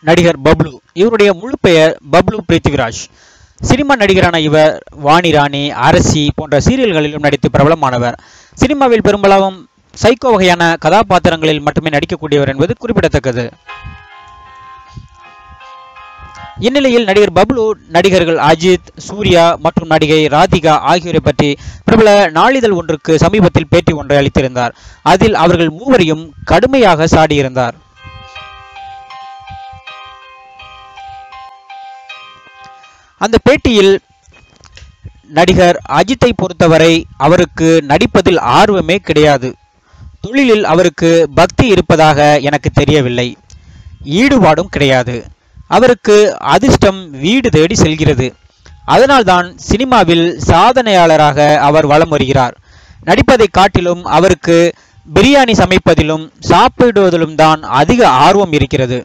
நடிகர் பப்ளு இவருடைய முழு பெயர் பப்ளு பிருத்திவிராஜ் சினிமா நடிகரான இவர் வாணி ராணி அரசி போன்ற சீரியல்களிலும் நடித்து பிரபலமானவர் சினிமாவில் பெரும்பாலும் சைக்கோ வகையான கதாபாத்திரங்களில் மட்டுமே நடிக்கக்கூடியவர் என்பது குறிப்பிடத்தக்கது இந்நிலையில் நடிகர் பப்ளு நடிகர்கள் அஜித் சூர்யா மற்றும் நடிகை ராதிகா ஆகியோரை பற்றி பிரபல நாளிதழ் ஒன்றுக்கு சமீபத்தில் பேட்டி ஒன்றை அளித்திருந்தார் அதில் அவர்கள் மூவரையும் கடுமையாக சாடியிருந்தார் அந்த பேட்டியில் நடிகர் அஜித்தை பொறுத்தவரை அவருக்கு நடிப்பதில் ஆர்வமே கிடையாது தொழிலில் அவருக்கு பக்தி இருப்பதாக எனக்கு தெரியவில்லை ஈடுபாடும் கிடையாது அவருக்கு அதிர்ஷ்டம் வீடு தேடி செல்கிறது அதனால்தான் சினிமாவில் சாதனையாளராக அவர் வலம் வருகிறார் நடிப்பதை காட்டிலும் அவருக்கு பிரியாணி சமைப்பதிலும் சாப்பிடுவதிலும் தான் அதிக ஆர்வம் இருக்கிறது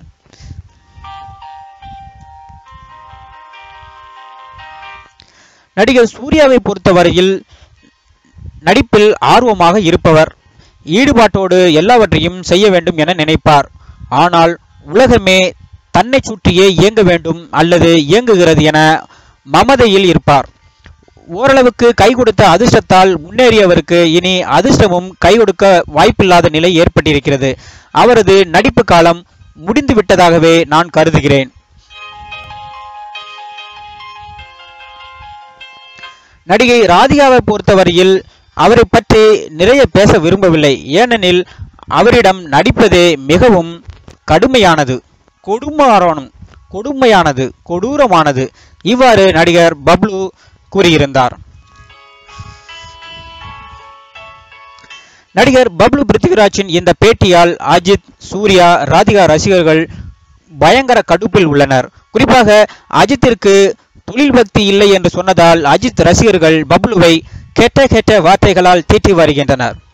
நடிகர் சூர்யாவை பொறுத்தவரையில் நடிப்பில் ஆர்வமாக இருப்பவர் ஈடுபாட்டோடு எல்லாவற்றையும் செய்ய வேண்டும் என நினைப்பார் ஆனால் உலகமே தன்னை சுற்றியே இயங்க வேண்டும் அல்லது இயங்குகிறது என மமதையில் இருப்பார் ஓரளவுக்கு கை கொடுத்த அதிர்ஷ்டத்தால் முன்னேறியவருக்கு இனி அதிர்ஷ்டமும் கை கொடுக்க வாய்ப்பில்லாத நிலை ஏற்பட்டிருக்கிறது அவரது நடிப்பு காலம் முடிந்து விட்டதாகவே நான் கருதுகிறேன் நடிகை ராதிகாவை பொறுத்தவரையில் அவரை பற்றி நிறைய பேச விரும்பவில்லை ஏனெனில் அவரிடம் நடிப்பதே மிகவும் கடுமையானது கொடுமாறானும் கொடுமையானது கொடூரமானது இவ்வாறு நடிகர் பப்ளு கூறியிருந்தார் நடிகர் பப்ளு பிருத்திவிராஜின் இந்த பேட்டியால் அஜித் சூர்யா ராதிகா ரசிகர்கள் பயங்கர கடுப்பில் உள்ளனர் குறிப்பாக அஜித்திற்கு தொழில் பக்தி இல்லை என்று சொன்னதால் அஜித் ரசிகர்கள் பப்ளுவை கெட்ட கெட்ட வார்த்தைகளால் தீட்டி வருகின்றனர்